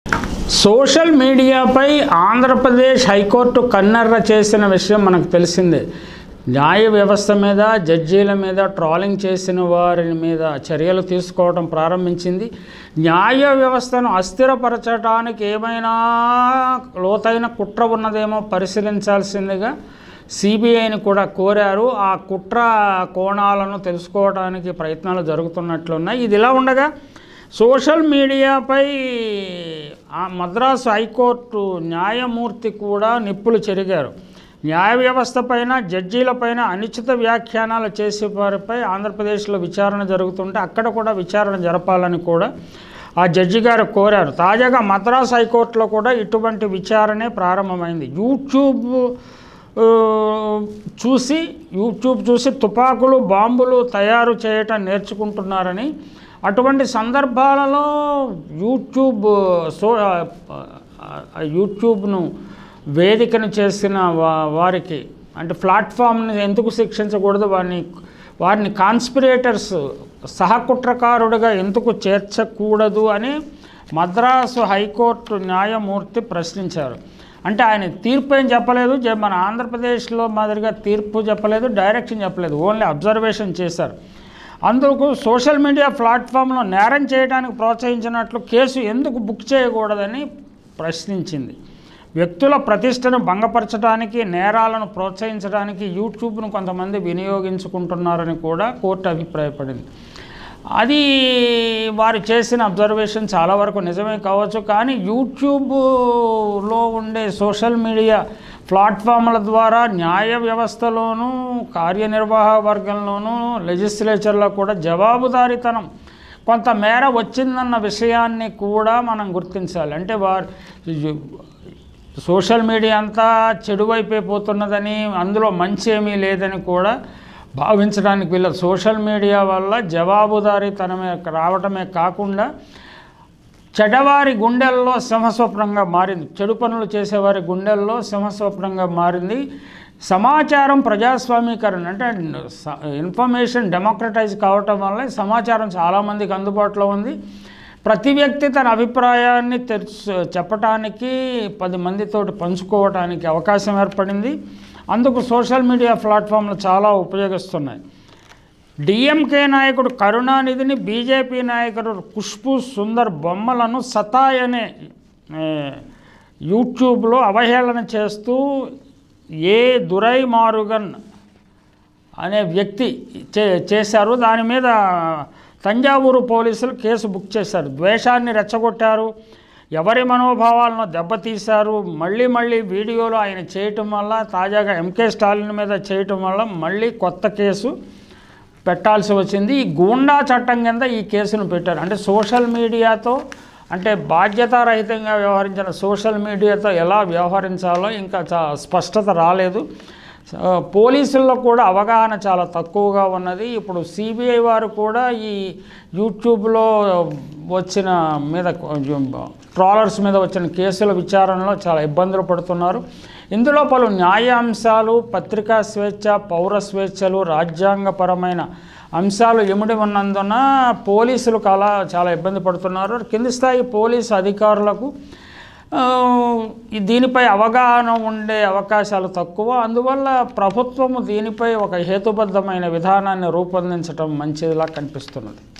social మీడియాపై Andhra Pradesh high court కన్నెర్ర చేసిన విషయం మనకు తెలిసిందే న్యాయ వ్యవస్థ మీద జడ్జీల మీద ట్రాలింగ్ చేసిన వారి మీద చర్యలు తీసుకోవడం ప్రారంభించింది న్యాయ వ్యవస్థను అస్థిరపరచడానికి ఏమైనా లోతైన కుట్ర ఉన్నదేమో పరిశీలించాల్సిందిగా సిబిఐని కూడా కోరారు ఆ కుట్ర కోణాలను తెలుసుకోవడానికి ప్రయత్నాలు జరుగుతున్నట్లున్నాయి ఇది ఇలా ఉండగా సోషల్ మీడియాపై ఆ మద్రాసు హైకోర్టు న్యాయమూర్తి కూడా నిప్పులు చెరిగారు న్యాయ వ్యవస్థ పైన జడ్జీలపైన అనుచిత వ్యాఖ్యానాలు చేసే వారిపై ఆంధ్రప్రదేశ్లో విచారణ జరుగుతుంటే అక్కడ కూడా విచారణ జరపాలని కూడా ఆ జడ్జి గారు కోరారు తాజాగా మద్రాసు హైకోర్టులో కూడా ఇటువంటి విచారణే ప్రారంభమైంది యూట్యూబ్ ఆ, చూసి యూట్యూబ్ చూసి తుపాకులు బాంబులు తయారు చేయటం నేర్చుకుంటున్నారని అటువంటి సందర్భాలలో యూట్యూబ్ సో ఆ, ఆ, యూట్యూబ్ను వేదికను చేసిన వా వారికి అంటే ప్లాట్ఫామ్ని ఎందుకు శిక్షించకూడదు వారిని వారిని కాన్స్పిరేటర్స్ సహకుట్రకారుడిగా ఎందుకు చేర్చకూడదు అని మద్రాసు హైకోర్టు న్యాయమూర్తి ప్రశ్నించారు అంటే ఆయన తీర్పు ఏం చెప్పలేదు జ- మన ఆంధ్రప్రదేశ్లో మాదిరిగా తీర్పు చెప్పలేదు డైరెక్షన్ చెప్పలేదు ఓన్లీ అబ్జర్వేషన్ చేశారు అందుకు సోషల్ మీడియా ప్లాట్ఫామ్లో నేరం చేయడానికి ప్రోత్సహించినట్లు కేసు ఎందుకు బుక్ చేయకూడదని ప్రశ్నించింది వ్యక్తుల ప్రతిష్టను భంగపరచడానికి నేరాలను ప్రోత్సహించడానికి యూట్యూబ్ను కొంతమంది వినియోగించుకుంటున్నారని కూడా కోర్టు అభిప్రాయపడింది అది వారు చేసిన అబ్జర్వేషన్ చాలా వరకు నిజమే కావచ్చు కానీ యూట్యూబ్లో ఉండే సోషల్ మీడియా ప్లాట్ఫామ్ల ద్వారా న్యాయ వ్యవస్థలోనూ కార్యనిర్వాహక వర్గంలోనూ లెజిస్లేచర్లో కూడా జవాబుదారీతనం కొంతమేర వచ్చిందన్న విషయాన్ని కూడా మనం గుర్తించాలి అంటే వారు సోషల్ మీడియా అంతా చెడు వైపే పోతున్నదని అందులో మంచి ఏమీ లేదని కూడా భావించడానికి వీళ్ళ సోషల్ మీడియా వల్ల జవాబుదారీతనమే రావటమే కాకుండా చెడవారి గుండెల్లో సింహస్వప్నంగా మారింది చెడు పనులు చేసేవారి గుండెల్లో సింహస్వప్నంగా మారింది సమాచారం ప్రజాస్వామీకరణ అంటే స- ఇన్ఫర్మేషన్ డెమోక్రటైజ్ కావటం వల్ల సమాచారం చాలామందికి అందుబాటులో ఉంది ప్రతి వ్యక్తి తన అభిప్రాయాన్ని తెలుసు చెప్పటానికి పది మందితోటి పంచుకోవటానికి అవకాశం ఏర్పడింది అందుకు సోషల్ మీడియా ప్లాట్ఫామ్లు చాలా ఉపయోగిస్తున్నాయి డిఎంకే నాయకుడు కరుణానిధిని బీజేపీ నాయకుడు ఖుష్బు సుందర్ బొమ్మలను సతాయ్ అనే ఏ, యూట్యూబ్లో అవహేళన చేస్తూ ఏ దురై మారుగన్ అనే వ్యక్తి చే చేశారు దాని మీద తంజావూరు పోలీసులు కేసు బుక్ చేశారు ద్వేషాన్ని రెచ్చగొట్టారు ఎవరి మనోభావాలను దెబ్బతీశారు మళ్ళీ మళ్ళీ వీడియోలు ఆయన చేయటం వల్ల తాజాగా ఎంకే స్టాలిన్ మీద చేయటం వల్ల మళ్ళీ కొత్త కేసు పెట్టాల్సి వచ్చింది ఈ గూండా చట్టం కింద ఈ కేసును పెట్టారు అంటే సోషల్ మీడియాతో అంటే బాధ్యతారహితంగా వ్యవహరించిన సోషల్ మీడియాతో ఎలా వ్యవహరించాలో ఇంకా చా స్పష్టత రాలేదు ఆ, పోలీసుల్లో కూడా అవగాహన చాలా తక్కువగా ఉన్నది ఇప్పుడు సిబిఐ వారు కూడా ఈ యూట్యూబ్లో వచ్చిన మీద కొంచెం ట్రాలర్స్ మీద వచ్చిన కేసుల విచారణలో చాలా ఇబ్బందులు పడుతున్నారు ఇందులో పలు న్యాయ అంశాలు పత్రికా స్వేచ్ఛ పౌర స్వేచ్ఛలు రాజ్యాంగపరమైన అంశాలు ఎముడి ఉన్నందున పోలీసులకు అలా చాలా ఇబ్బంది పడుతున్నారు కింది స్థాయి పోలీసు అధికారులకు ఆ, ఈ దీనిపై అవగాహన ఉండే అవకాశాలు తక్కువ అందువల్ల ప్రభుత్వము దీనిపై ఒక హేతుబద్ధమైన విధానాన్ని రూపొందించడం మంచిదిలా కనిపిస్తున్నది